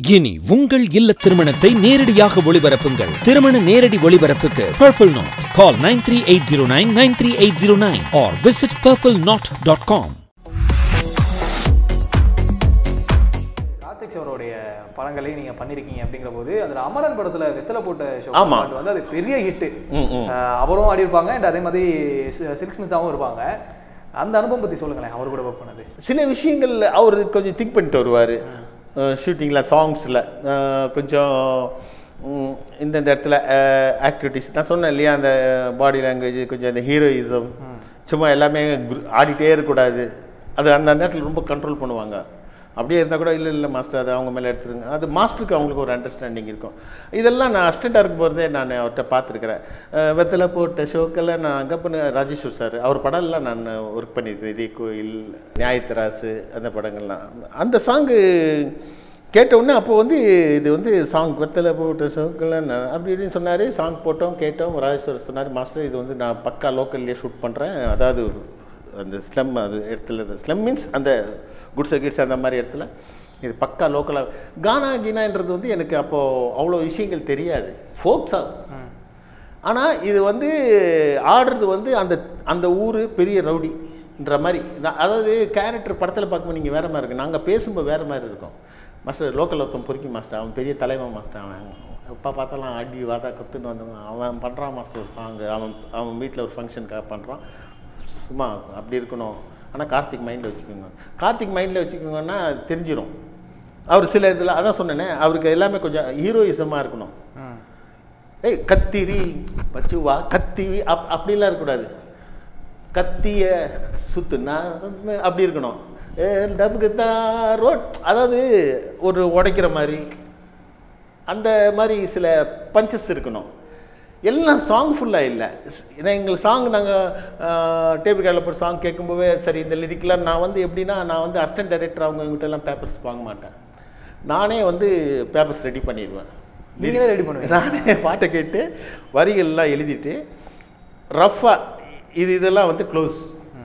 இனி உங்கள் இல்ல திருமணத்தை நேரடியாக ஒளிபரப்புங்கள் திருமண நேரடி ஒளிபரப்புக்கு Purple Knot call nine three eight zero nine nine three eight zero nine or visit Purple Knot dot com Karthik அவருடைய படங்களையும் நீங்க பண்ணிருக்கீங்க அப்படிங்கிற போது அதுல அமரன் படத்துல வெத்தலை போட்ட ஷோ ஆமா. பாட்டு வந்து அது பெரிய ஹிட் ம், ம். அவரும் ஆடி இருப்பாங்க அண்ட் அதே மாதிரி சி- சில்க் ஸ்மிதாவும் இருப்பாங்க அந்த அனுபவம் பத்தி சொல்லுங்களேன் அவர் கூட ஒர்க் பண்ணது சில விஷயங்கள் அவர் கொஞ்சம் திங்க் பண்ணிட்டு வருவார் ஷூட்டிங்கில் சாங்ஸில் கொஞ்சம் ம், இந்தந்த இடத்துல ஆக்டிவிட்டிஸ் நான் சொன்னேன் இல்லையா அந்த பாடி லாங்குவேஜ் கொஞ்சம் அந்த ஹீரோயிசம் சும்மா எல்லாமே குரு- ஆடிட்டே இருக்கக்கூடாது அது அந்த நேரத்தில் ரொம்ப கண்ட்ரோல் பண்ணுவாங்க அப்படியே இருந்தால் கூட இல்லை இல்லை மாஸ்டர் அது அவங்க மேலே எடுத்துருங்க அது மாஸ்டருக்கு அவங்களுக்கு ஒரு அண்டர்ஸ்டாண்டிங் இருக்கும் இதெல்லாம் நான் அசிஸ்டண்ட்டாக இருக்கும் போகிறதே நான் அவர்கிட்ட பார்த்துருக்கிறேன் வெத்தலை போட்ட ஷோக்கெல்லாம் நான் அங்கே பண்ண ராஜேஸ்வர் சார் அவர் படம்லாம் நான் ஒர்க் பண்ணியிருக்கிறேன் இதே கோயில் நியாயத்தராசு அந்த படங்கள்லாம் அந்த சாங்கு கேட்ட உடனே அப்போ வந்து இது வந்து சாங் வெத்தலை போட்ட ஷோக்கெல்லாம் நான் அப்படி இப்படின்னு சொன்னார் சாங் போட்டோம் கேட்டோம் ராஜேஸ்வர் சொன்னார் மாஸ்டர் இது வந்து நான் பக்கா லோக்கல்லே ஷூட் பண்ணுறேன் அதாவது அந்த ஸ்லம் அது இடத்துல ஸ்லம் மீன்ஸ் அந்த குட்ஸ் கிட்ஸ் அந்த மாதிரி இடத்துல இது பக்கா லோக்கலாக கானா கீனான்றது வந்து எனக்கு அப்போது அவ்வளோ விஷயங்கள் தெரியாது ஃபோக் சாங் ஆனால் இது வந்து ஆடுறது வந்து அந்த அந்த ஊர் பெரிய ரவுடின்ற மாதிரி நான் அதாவது கேரக்டர் படத்தில் பார்க்கும்போது நீங்கள் வேறு மாதிரி இருக்கு நாங்கள் பேசும்போது வேறு மாதிரி இருக்கும் மாஸ்டர் லோக்கல் ஒருத்தன் பொறுக்கி மாஸ்டர் அவன் பெரிய தலைவன் மாஸ்டர் அவன் எப்போ பார்த்தாலும் அடி வாதா கற்றுன்னு வந்தவன் அவன் பண்ணுறான் மாஸ்டர் ஒரு சாங்கு அவன் அவன் வீட்டில் ஒரு ஃபங்க்ஷனுக்காக பண்ணுறான் சும்மா அப்படி இருக்கணும் ஆனால் கார்த்திக் மைண்டில் வச்சுக்கோங்க கார்த்திக் மைண்டில் வச்சுக்கோங்கன்னா அது தெரிஞ்சிடும் அவர் சில இதில் அதான் சொன்னேனே அவருக்கு எல்லாமே கொஞ்சம் ஹீரோயிசமாக இருக்கணும் ஏய் கத்திரி பச்சுவா கத்தி அப் அப்படிலாம் இருக்கக்கூடாது கத்திய சுத்துனா அப்படி இருக்கணும் ஏ டபுக்கு தான் ரோட் அதாவது ஒரு உடைக்கிற மாதிரி அந்த மாதிரி சில பஞ்சஸ் இருக்கணும் எல்லாம் சாங் ஃபுல்லாக இல்லை ஏன்னா எங்கள் சாங் நாங்கள் டேபிள் கார்டில் போய் சாங் கேட்கும்போதே சரி இந்த லிரிக்லாம் நான் வந்து எப்படின்னா நான் வந்து அசிஸ்டன்ட் டைரக்டர் அவங்க இவங்ககிட்ட எல்லாம் பேப்பர்ஸ் வாங்க மாட்டேன் நானே வந்து பேப்பர்ஸ் ரெடி பண்ணிடுவேன் நீங்களே ரெடி பண்ணுவீங்க நானே பாட்டை கேட்டு வரிகள்லாம் எழுதிட்டு ரஃப்பாக இது இதெல்லாம் வந்து க்ளோஸ்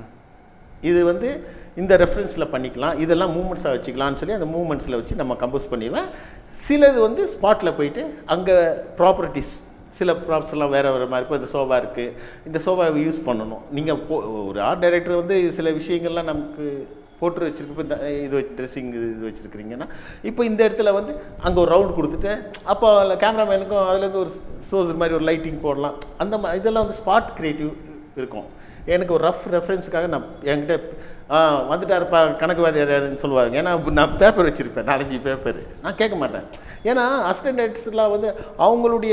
இது வந்து இந்த ரெஃபரன்ஸில் பண்ணிக்கலாம் இதெல்லாம் மூமெண்ட்ஸாக வச்சுக்கலாம்னு சொல்லி அந்த மூமெண்ட்ஸில் வச்சு நம்ம கம்போஸ் பண்ணிடுவேன் சிலது வந்து ஸ்பாட்டில் போயிட்டு அங்கே ப்ராப்பர்ட்டிஸ் சில ப்ராப்ஸ் எல்லாம் வேறு வேறு மாதிரி இப்போ இந்த சோபா இருக்குது இந்த சோபாவை யூஸ் பண்ணணும் நீங்கள் போ ஒரு ஆர்ட் டைரக்டர் வந்து சில விஷயங்கள்லாம் நமக்கு போட்டு வச்சிருக்கு இப்போ இந்த இது வச்சு ட்ரெஸ்ஸிங் இது வச்சுருக்கிறீங்கன்னா இப்போ இந்த இடத்துல வந்து அங்கே ஒரு ரவுண்ட் கொடுத்துட்டு அப்போ கேமராமேனுக்கும் அதுலேருந்து ஒரு சோர்ஸ் மாதிரி ஒரு லைட்டிங் போடலாம் அந்த மா இதெல்லாம் வந்து ஸ்பாட் க்ரியேட்டிவ் இருக்கும் எனக்கு ஒரு ரஃப் ரெஃபரன்ஸுக்காக நான் என்கிட்ட ஆ வந்துட்டாருப்பா கணக்கு வாதியாருன்னு சொல்லுவாங்க ஏன்னா நான் பேப்பர் வச்சுருப்பேன் நாலஞ்சு பேப்பர் நான் கேட்க மாட்டேன் ஏன்னா அசிஸ்டன்ட்ஸ்லாம் வந்து அவங்களுடைய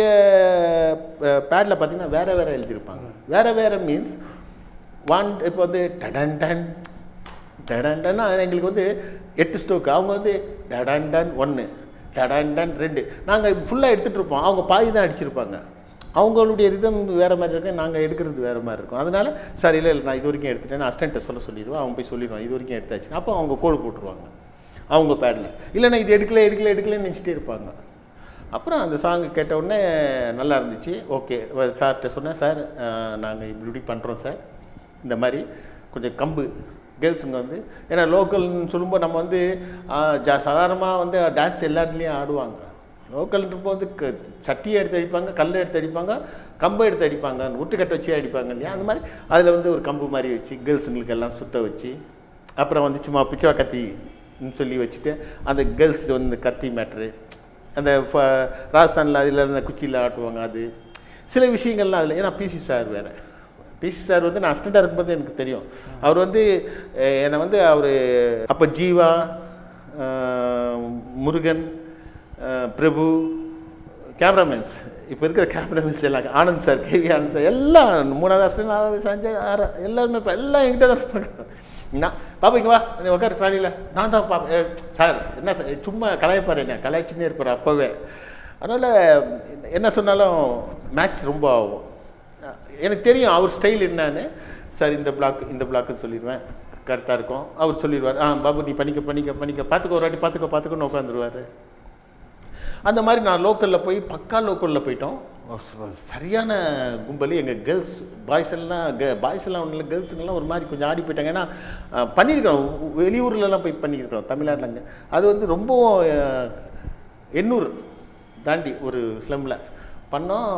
பேடில் பார்த்தீங்கன்னா வேறு வேறு எழுதியிருப்பாங்க வேறு வேறு மீன்ஸ் ஒன் இப்போ வந்து டடன் டன் டடன் டன் எங்களுக்கு வந்து எட்டு ஸ்டோக்கு அவங்க வந்து டடன் டன் ஒன்று டடன் டன் ரெண்டு நாங்கள் ஃபுல்லாக எடுத்துகிட்டு இருப்போம் அவங்க பாதி தான் அடிச்சிருப்பாங்க அவங்களுடைய ரிதம் வேறு மாதிரி இருக்கு நாங்கள் எடுக்கிறது வேறு மாதிரி இருக்கும் அதனால சார் இல்லை இல்லை நான் இது வரைக்கும் எடுத்துட்டேன் அசிஸ்டண்ட்டை சொல்ல சொல்லிடுவேன் அவங்க போய் சொல்லிடுவான் இது வரைக்கும் எடுத்தாச்சு அப்போ அவங்க கோடு போட்டுருவாங்க அவங்க பேடில் இல்லைன்னா இது எடுக்கல எடுக்கல எடுக்கலன்னு நினச்சிட்டே இருப்பாங்க அப்புறம் அந்த சாங் கேட்ட உடனே நல்லா இருந்துச்சு ஓகே சார்கிட்ட சொன்னேன் சார் நாங்கள் இப்படி இப்படி பண்ணுறோம் சார் இந்த மாதிரி கொஞ்சம் கம்பு கேர்ள்ஸுங்க வந்து ஏன்னா லோக்கல்னு சொல்லும்போது நம்ம வந்து ஆ, ஜா சாதாரணமாக வந்து டான்ஸ் எல்லா இடத்துலையும் ஆடுவாங்க லோக்கல்ன்றப்போ வந்து க சட்டியை எடுத்து அடிப்பாங்க கல்லை எடுத்து அடிப்பாங்க கம்பை எடுத்து அடிப்பாங்க உட்டுக்கட்டை வச்சு அடிப்பாங்க இல்லையா அந்த மாதிரி அதில் வந்து ஒரு கம்பு மாதிரி வச்சு கேர்ள்ஸுங்களுக்கு எல்லாம் சுத்த வச்சு அப்புறம் வந்து சும்மா பிச்சுவா கத்தி சொல்லி வச்சுட்டு அந்த கேர்ள்ஸ் வந்து இந்த கத்தி மேட்ரு அந்த ஃப- ராஜஸ்தானில் அதில் இருந்த குச்சியில் ஆட்டுவாங்க அது சில விஷயங்கள்லாம் அதில் ஏன்னா பிசி சார் வேறு பிசி சார் வந்து நான் அசிஸ்டண்ட்டாக இருக்கும்போது எனக்கு தெரியும் அவர் வந்து அஹ், என்னை வந்து அவர் அப்போ ஜீவா அஹ், முருகன் அஹ், பிரபு கேமராமேன்ஸ் இப்போ இருக்கிற கேமராமேன்ஸ் எல்லாம் ஆனந்த் சார் கேவி ஆனந்த் சார் எல்லாம் மூணாவது அசிஸ்டன்ட் நாலாவது சஞ்சய் ஆறு எல்லாருமே இப்போ எல்லாம் என்கிட்ட தான் இருப்பாங்க நான் பாப்பா இங்கே வா நீ உட்காரு ட்ராலியில் நான் தான் பாப்பா ஏ, சார் என்ன சார் சும்மா கலாய்ப்பார் என்ன கலாய்ச்சினே இருப்பார் அப்போவே அதனால் என்ன சொன்னாலும் மேட்ச் ரொம்ப ஆகும் எனக்கு தெரியும் அவர் ஸ்டைல் என்னன்னு சார் இந்த பிளாக் இந்த பிளாக்குன்னு சொல்லிடுவேன் கரெக்டாக இருக்கும் அவர் சொல்லிடுவார் ஆ பாபு நீ பண்ணிக்க பண்ணிக்க பண்ணிக்க பார்த்துக்கோ ஒரு வாட்டி பார்த்துக்கோ பார்த்துக்கோன்னு உட்காந்துருவார் அந்த மாதிரி நான் லோக்கலில் போய் பக்கா லோக்கலில் போயிட்டோம் ச- சரியான கும்பல் எங்கள் கேர்ள்ஸ் பாய்ஸ் எல்லாம் கே பாய்ஸ் எல்லாம் ஒன்றும் இல்லை கேர்ள்ஸுங்கெல்லாம் ஒரு மாதிரி கொஞ்சம் ஆடி போயிட்டாங்க ஏன்னா அஹ், பண்ணியிருக்கிறோம் வெளியூர்லலாம் போய் பண்ணியிருக்கிறோம் தமிழ்நாட்டில் அது வந்து ரொம்ப எண்ணூர் தாண்டி ஒரு ஸ்லம்மில் பண்ணோம்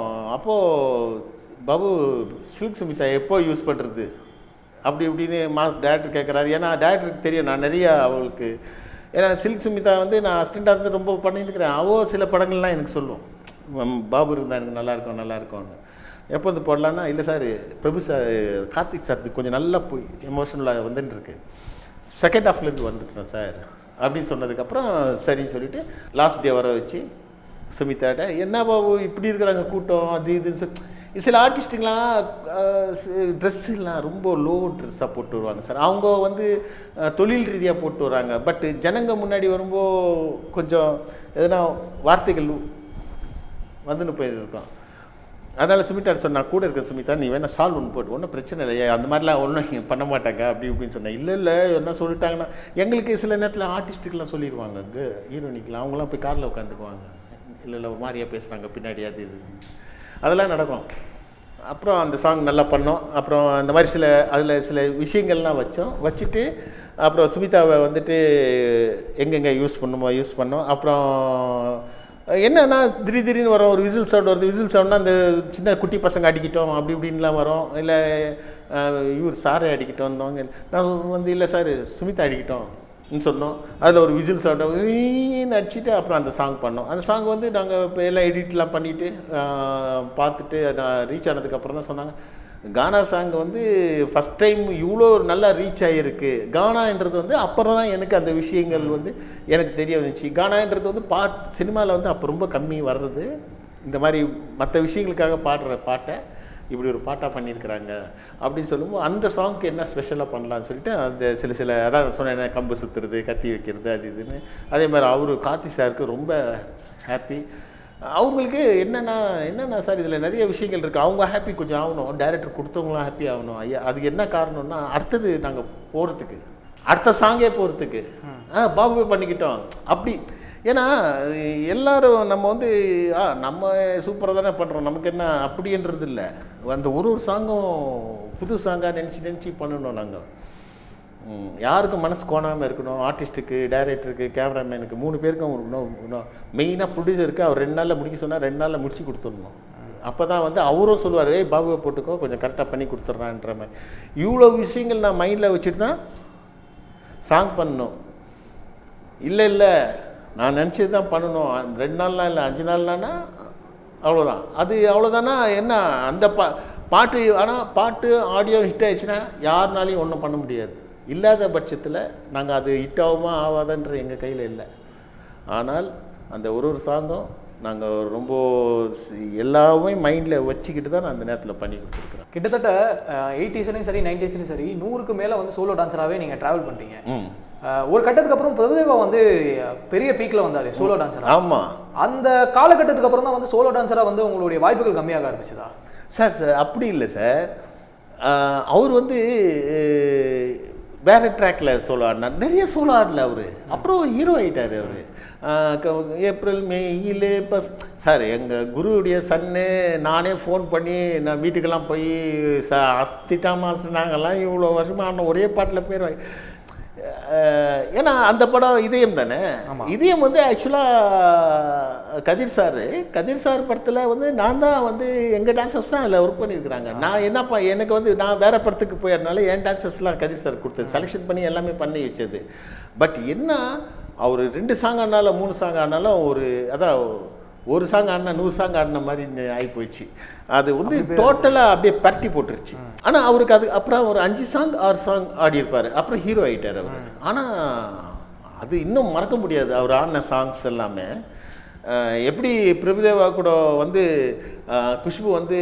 அப்போது பாபு சில்க் சுமிதா எப்போ யூஸ் பண்ணுறது அப்படி இப்படின்னு மாஸ் டேரக்டர் கேட்குறாரு ஏன்னா டேரக்டருக்கு தெரியும் நான் நிறையா அவளுக்கு ஏன்னா சில்க் சுமிதா வந்து நான் அசிஸ்டண்ட்டாக இருந்து ரொம்ப பண்ணியிருக்கிறேன் அவோ சில படங்கள்லாம் எனக்கு சொல்லுவோம் ம், பாபு இருந்தால் எனக்கு நல்லா இருக்கும் நல்லா இருக்கும்னு எப்போ வந்து போடலான்னா இல்லை sir Prabhu sir Karthik sir கொஞ்சம் நல்லா போய் எமோஷனலாக வந்துட்டு இருக்கு செகண்ட் ஹாஃப்லேருந்து வந்துட்டோம் சார் அப்படின்னு சொன்னதுக்கப்புறம் சரின்னு சொல்லிட்டு லாஸ்ட் டே வர வச்சு சுமிதாட்ட என்ன பாபு இப்படி இருக்கிறாங்க கூட்டம் அது இதுன்னு சொல்லி சில ஆர்டிஸ்ட்டுங்களாம் ட்ரெஸ்ஸெல்லாம் ரொம்ப லோ ட்ரெஸ்ஸாக போட்டு வருவாங்க சார் அவங்க வந்து அஹ், தொழில் ரீதியாக போட்டு வராங்க பட் ஜனங்க முன்னாடி வரும்போது கொஞ்சம் எதனா வார்த்தைகள் வந்துன்னு போயிருக்கோம் அதனால் சுமிதா சொன்னா கூட இருக்க சுமிதா நீ வேணா சால்வ் ஒன்று போட்டு ஒன்றும் பிரச்சனை இல்லையா அந்த மாதிரிலாம் ஒன்றும் பண்ண மாட்டாங்க அப்படி இப்படின்னு சொன்னேன் இல்லை இல்லை என்ன சொல்லிட்டாங்கன்னா எங்களுக்கு சில நேரத்தில் ஆர்டிஸ்ட்டுக்கெல்லாம் சொல்லிடுவாங்க ஹீரோனிக்கெலாம் அவங்களாம் போய் காரில் உட்காந்துக்குவாங்க இல்லை இல்லை ஒரு மாதிரியா பேசுகிறாங்க பின்னாடி அது இது அதெல்லாம் நடக்கும் அப்புறம் அந்த சாங் நல்லா பண்ணோம் அப்புறம் அந்த மாதிரி சில அதில் சில விஷயங்கள்லாம் வச்சோம் வச்சுட்டு அப்புறம் சுமிதாவை வந்துட்டு எங்கெங்கே யூஸ் பண்ணுமோ யூஸ் பண்ணோம் அப்புறம் என்னன்னா திடீர் திடீர்னு வரும் ஒரு விசில் சவுண்ட் வருது விசில் சவுண்ட்னா அந்த சின்ன குட்டி பசங்க அடிக்கிட்டோம் அப்படி இப்படின்லாம் வரும் இல்லை இவர் சாரை அடிக்கிட்டோம்னு நான் வந்து இல்லை சார் சுமிதா அடிக்கிட்டோம் ன்னு சொன்னோம் அதில் ஒரு விசில் சவுண்டை அடிச்சுட்டு அப்புறம் அந்த சாங் பண்ணோம் அந்த சாங் வந்து நாங்கள் இப்போ எல்லாம் எடிட்லாம் பண்ணிவிட்டு பார்த்துட்டு நான் ரீச் ஆனதுக்கப்புறம் தான் சொன்னாங்க கானா சாங் வந்து ஃபஸ்ட் டைம் இவ்வளோ நல்லா ரீச் ஆகிருக்கு கானான்றது வந்து அப்புறம் தான் எனக்கு அந்த விஷயங்கள் வந்து எனக்கு தெரிய வந்துச்சு கானான்றது வந்து பாட் சினிமாவில் வந்து அப்போ ரொம்ப கம்மி வர்றது இந்த மாதிரி மற்ற விஷயங்களுக்காக பாடுற பாட்டை இப்படி ஒரு பாட்டாக பண்ணியிருக்கிறாங்க அப்படின்னு சொல்லும்போது அந்த சாங்க்கு என்ன ஸ்பெஷலாக பண்ணலாம்னு சொல்லிட்டு அந்த சில சில அதான் சொன்னேன் கம்பு சுற்றுறது கத்தி வைக்கிறது அது இதுன்னு அதே மாதிரி அவர் கார்த்தி சாருக்கு ரொம்ப ஹாப்பி அவங்களுக்கு என்னென்னா என்னென்னா சார் இதில் நிறைய விஷயங்கள் இருக்குது அவங்க ஹாப்பி கொஞ்சம் ஆகணும் டைரக்டர் கொடுத்தவங்களும் ஹாப்பி ஆகணும் ஐயா அதுக்கு என்ன காரணம்னா அடுத்தது நாங்கள் போகிறதுக்கு அடுத்த சாங்கே போகிறதுக்கு ஆ பாபுவே பண்ணிக்கிட்டோம் அப்படி ஏன்னா எல்லாரும் நம்ம வந்து ஆ நம்ம சூப்பராக தானே பண்ணுறோம் நமக்கு என்ன அப்படின்றது இல்லை அந்த ஒரு ஒரு சாங்கும் புது சாங்காக நினச்சி நினச்சி பண்ணணும் நாங்கள் ம், யாருக்கும் மனசு கோணாமல் இருக்கணும் ஆர்டிஸ்ட்டுக்கு டைரக்டருக்கு கேமராமேனுக்கு மூணு பேருக்கும் இருக்கணும் மெயினாக ப்ரொடியூசருக்கு அவர் ரெண்டு நாளில் முடிக்க சொன்னால் ரெண்டு நாளில் முடிச்சு கொடுத்துடணும் அப்போ தான் வந்து அவரும் சொல்லுவார் ஏய் பாபுவை போட்டுக்கோ கொஞ்சம் கரெக்டாக பண்ணி கொடுத்துட்றான்ற மாதிரி இவ்வளோ விஷயங்கள் நான் மைண்டில் வச்சுட்டு தான் சாங் பண்ணணும் இல்லை இல்லை நான் நினச்சது தான் பண்ணணும் அ- ரெண்டு நாள்லாம் இல்லை அஞ்சு நாள்லான்னா அவ்வளோதான் அது அவ்வளோதானா என்ன அந்த பா பாட்டு ஆனால் பாட்டு ஆடியோ ஹிட் ஆயிடுச்சுன்னா யாருனாலையும் ஒன்றும் பண்ண முடியாது இல்லாத பட்சத்தில் நாங்கள் அது ஹிட் ஆகுமா ஆகாதான்ற எங்கள் கையில் இல்லை ஆனால் அந்த ஒரு ஒரு சாங்கும் நாங்கள் ரொம்ப சி- எல்லாமே மைண்டில் வச்சுக்கிட்டு தான் நான் அந்த நேரத்தில் பண்ணி கொடுத்துருக்குறேன் கிட்டத்தட்ட எயிட்டிஸ்லையும் சரி நைன்டிஸ்லையும் சரி நூறுக்கு மேலே வந்து சோலோ டான்ஸராகவே நீங்கள் ட்ராவல் பண்ணிட்டீங்க ம் அஹ், ஒரு கட்டத்துக்கு அப்புறம் பிரபுதேவா வந்து பெரிய பீக்கில் வந்தார் சோலோ டான்ஸரா ஆமாம் அந்த காலகட்டத்துக்கு அப்புறம் தான் வந்து சோலோ டான்ஸராக வந்து உங்களுடைய வாய்ப்புகள் கம்மியாக ஆரம்பிச்சதா சார் சார் அப்படி இல்லை சார் ஆஹ் அவர் வந்து அஹ், வேற ட்ராக்ல சோலோ ஆடினார் நிறைய சோலோ ஆடல அவர் அப்புறம் ஹீரோ ஆயிட்டார் அவர் ஏப்ரல் மேயிலே பஸ் சார் எங்கள் குருவுடைய சன்னு நானே ஃபோன் பண்ணி நான் வீட்டுக்கெல்லாம் போய் ச அஸ்திட்டா மாஸ்டர் நாங்கள்லாம் இவ்வளோ வருஷமாக ஆடின ஒரே பாட்டில் பேர் வாங்கி- அஹ், ஏன்னா அந்த படம் இதயம் தானே இதயம் வந்து ஆக்சுவலாக கதிர் சார் கதிர் சார் படத்தில் வந்து நான் தான் வந்து எங்கள் டான்சர்ஸ் தான் அதில் ஒர்க் பண்ணியிருக்கிறாங்க நான் என்னப்பா எனக்கு வந்து நான் வேற படத்துக்கு போயிருந்தனால என் டான்சர்ஸ்லாம் கதிர் சார் கொடுத்தது செலெக்ஷன் பண்ணி எல்லாமே பண்ணி வச்சது பட் என்ன அவர் ரெண்டு சாங் ஆடினாலும் மூணு சாங் ஆடினாலும் ஒரு அதான் ஒரு சாங் ஆடினா நூறு சாங் ஆடின மாதிரி ஆகி போயிடுச்சு அது வந்து டோட்டலாக அப்படியே பரட்டி போட்டுருச்சு ஆனால் அவருக்கு அது அப்புறம் ஒரு அஞ்சு சாங் ஆறு சாங் ஆடியிருப்பார் அப்புறம் ஹீரோ ஆகிட்டார் அவர் ஆனால் அது இன்னும் மறக்க முடியாது அவர் ஆடின சாங்ஸ் எல்லாமே அஹ் எப்படி பிரபுதேவா கூட வந்து அஹ் குஷ்பு வந்து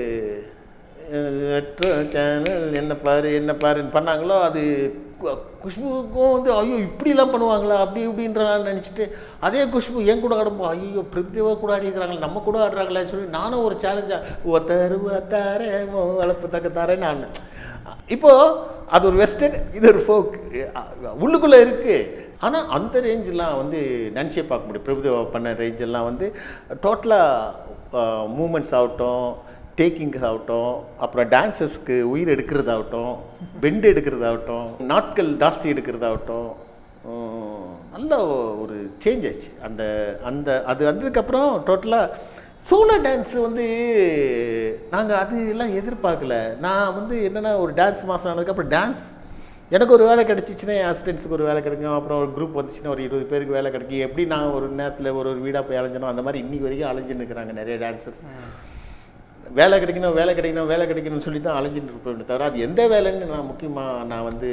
சேனல் என்ன பாரு என்ன பாருன்னு பண்ணாங்களோ அது கு- குஷ்புக்கும் வந்து ஐயோ இப்படிலாம் பண்ணுவாங்களா அப்படி இப்படின்ற நான் நினச்சிட்டு அதே குஷ்பு என் கூட ஆடும்போது ஐயோ பிரபுதேவா கூட ஆடிக்கிறாங்களே நம்ம கூட ஆடுறாங்களேன்னு சொல்லி நானும் ஒரு சேலஞ்சாக ஒத்தரு ஒத்தாரே வளர்ப்பு தக்க தாரேன்னு ஆடினேன் இப்போது அது ஒரு வெஸ்டர்ன் இது ஒரு ஃபோக் உள்ளுக்குள்ளே இருக்குது ஆனால் அந்த ரேஞ்செலாம் வந்து நினச்சே பார்க்க முடியும் பிரபுதேவா பண்ண ரேஞ்செல்லாம் வந்து டோட்டலாக மூமெண்ட்ஸ் ஆகட்டும் டேக்கிங்ஸ் ஆகட்டும் அப்புறம் டான்சஸ்க்கு உயிர் எடுக்கிறதாகட்டும் பெண்ட் எடுக்கிறதாகட்டும் நாட்கள் ஜாஸ்தி எடுக்கிறதாகட்டும் உம், நல்ல ஒரு சேஞ்ச் ஆச்சு அந்த அந்த அது வந்ததுக்கப்புறம் டோட்டலாக சோலோ டான்ஸ் வந்து நாங்கள் அது எல்லாம் எதிர்பார்க்கல நான் வந்து என்னென்னா ஒரு டான்ஸ் மாதம் ஆனதுக்கப்புறம் டான்ஸ் எனக்கு ஒரு வேலை கிடச்சிச்சின்னா என் அசிஸ்டன்ஸுக்கு ஒரு வேலை கிடைக்கும் அப்புறம் ஒரு குரூப் வந்துச்சுன்னா ஒரு இருபது பேருக்கு வேலை கிடைக்கும் எப்படி நான் ஒரு நேரத்தில் ஒரு ஒரு வீடாக போய் அலைஞ்சனோ அந்த மாதிரி இன்னைக்கு வரைக்கும் அலைஞ்சுன்னு இருக்கிறாங்க நிறைய டான்சர்ஸ் வேலை கிடைக்கணும் வேலை கிடைக்கணும் வேலை கிடைக்கணும்னு சொல்லி தான் அலைஞ்சிட்டு இருப்பேன் தவிர அது எந்த வேலைன்னு நான் முக்கியமாக நான் வந்து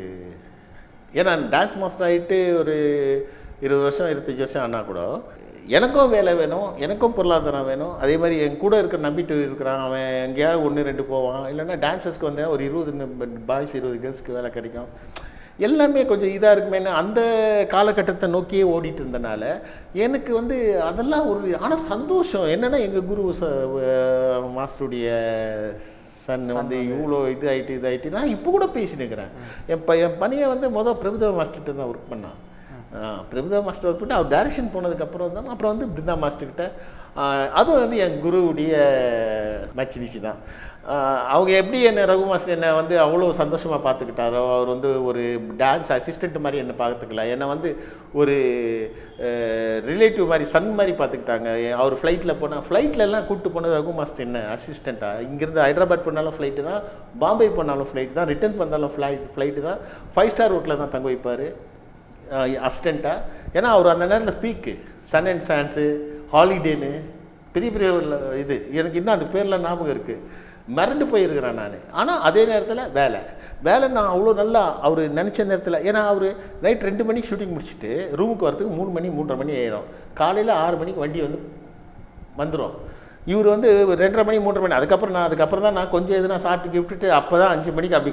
ஏன்னா டான்ஸ் மாஸ்டர் ஆகிட்டு ஒரு இருபது வருஷம் இருபத்தஞ்சி வருஷம் ஆனால் கூட எனக்கும் வேலை வேணும் எனக்கும் பொருளாதாரம் வேணும் அதே மாதிரி என் கூட இருக்கிற நம்பிட்டு இருக்கிறான் அவன் எங்கேயாவது ஒன்று ரெண்டு போவான் இல்லைன்னா டான்ஸர்ஸ்க்கு வந்தேன் ஒரு இருபது பாய்ஸ் இருபது கேர்ள்ஸ்க்கு வேலை கிடைக்கும் எல்லாமே கொஞ்சம் இதாக இருக்குமேனு அந்த காலகட்டத்தை நோக்கியே ஓடிட்டு இருந்தனால எனக்கு வந்து அதெல்லாம் ஒரு ஆனால் சந்தோஷம் என்னென்னா எங்கள் குரு ச அஹ் மாஸ்டருடைய சன் வந்து இவ்வளோ இது ஆகிட்டு இது ஆகிட்டு நான் இப்போ கூட பேசினுக்கிறேன் என் ப என் பணியை வந்து மொதல் பிரபுதேவ மாஸ்டர்கிட்ட தான் ஒர்க் பண்ணான் ஆ, பிரபுதேவ மாஸ்டர் ஒர்க் பண்ணி அவர் டைரக்ஷன் போனதுக்கப்புறம் தான் அப்புறம் வந்து பிருந்தா மாஸ்டர்கிட்ட ஆ, அதுவும் வந்து என் குருவுடைய மச்சினிசி தான் ஆ, அவங்க எப்படி என்னை ரகு மாஸ்டர் என்னை வந்து அவ்வளோ சந்தோஷமாக பார்த்துக்கிட்டாரோ அவர் வந்து ஒரு டான்ஸ் அசிஸ்டண்ட் மாதிரி என்னை பார்த்துக்கல என்னை வந்து ஒரு ரிலேட்டிவ் மாதிரி சன் மாதிரி பார்த்துக்கிட்டாங்க எ- அவர் ஃப்ளைட்டில் போனால் ஃப்ளைட்லலாம் கூப்பிட்டு போனது ரகு மாஸ்டர் என்ன அசிஸ்டண்ட்டாக இங்கேருந்து ஹைதராபாத் போனாலும் ஃப்ளைட்டு தான் பாம்பே போனாலும் ஃப்ளைட் தான் ரிட்டர்ன் பண்ணாலும் ஃப்ளைட் ஃப்ளைட்டு தான் ஃபைவ் ஸ்டார் ஹோட்டலில் தான் தங்க வைப்பார் அசிஸ்டண்ட்டாக ஏன்னா அவர் அந்த நேரத்தில் பீக்கு சன் அண்ட் சான்ஸு ஹாலிடேன்னு பெரிய பெரிய உள்ள இது எனக்கு இன்னும் அந்த பேர்லாம் ஞாபகம் இருக்குது மறந்து போயிருக்கிறேன் நான் ஆனால் அதே நேரத்தில் வேலை வேலை நான் அவ்வளோ நல்லா அவர் நினச்ச நேரத்தில் ஏன்னா அவர் நைட் ரெண்டு மணிக்கு ஷூட்டிங் முடிச்சுட்டு ரூமுக்கு வரதுக்கு மூணு மணி மூன்றரை மணி ஆயிரும் காலையில் ஆறு மணிக்கு வண்டி வந்து வந்துடும் இவர் வந்து ஒரு ரெண்டரை மணி மூன்றரை மணி அதுக்கப்புறம் நான் அதுக்கப்புறம் தான் நான் கொஞ்சம் எதுனா சாப்பிட்டு கிஃப்ட்டு அப்போ தான் அஞ்சு மணிக்கு அப்படி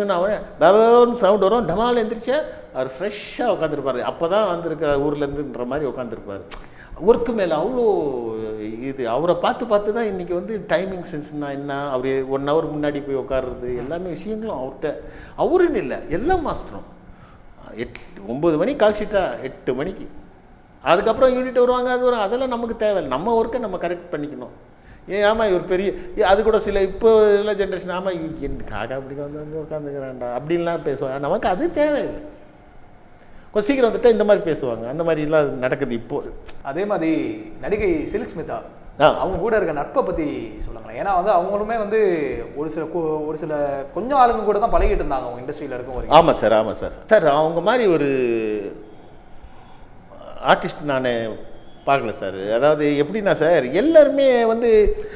நான் சவுண்ட் வரும் டமால் எந்திரிச்சா அவர் ஃப்ரெஷ்ஷாக உட்காந்துருப்பாரு அப்போ தான் வந்திருக்கிற ஊர்லேருந்துன்ற மாதிரி உட்காந்துருப்பார் ஒர்க்கு மேலே அவ்வளோ இது அவரை பார்த்து பார்த்து தான் இன்றைக்கி வந்து டைமிங் சென்ஸ்னா என்ன அவர் ஒன் ஹவர் முன்னாடி போய் உட்காருறது எல்லாமே விஷயங்களும் அவர்கிட்ட அவருன்னு இல்லை எல்லா மாஸ்டரும் எட்டு ஒம்பது மணிக்கு கால் ஷீட்டா எட்டு மணிக்கு அதுக்கப்புறம் யூனிட் வருவாங்க அது வரும் அதெல்லாம் நமக்கு தேவையில்லை நம்ம ஒர்க்கை நம்ம கரெக்ட் பண்ணிக்கணும் ஏன் ஆமாம் இவர் பெரிய ஏ, அது கூட சில இப்போ உள்ள ஜென்ரேஷன் ஆமாம் என் காக்கா அப்படி வந்து வந்து உட்காந்துக்கிறான்டா அப்படின்லாம் பேசுவாங்க நமக்கு அது தேவையில்லை கொஞ்சம் சீக்கிரம் வந்துட்டா இந்த மாதிரி பேசுவாங்க அந்த மாதிரிலாம் நடக்குது இப்போ அதே மாதிரி நடிகை சில்க் ஸ்மிதா ஆ. அவங்க கூட இருக்க நட்பை பத்தி சொல்லுங்களேன் ஏன்னா வந்து அவங்களுமே வந்து ஒரு சில கு- ஒரு சில கொஞ்சம் ஆளுங்க கூட தான் பழகிட்டு இருந்தாங்க அவங்க இண்டஸ்ட்ரியில இருக்கும் வரைக்கும் ஆமாம் சார் ஆமாம் சார் சார் அவங்க மாதிரி ஒரு ஆர்டிஸ்ட் நான் பார்க்கல சார் அதாவது எப்படின்னா சார் எல்லாருமே வந்து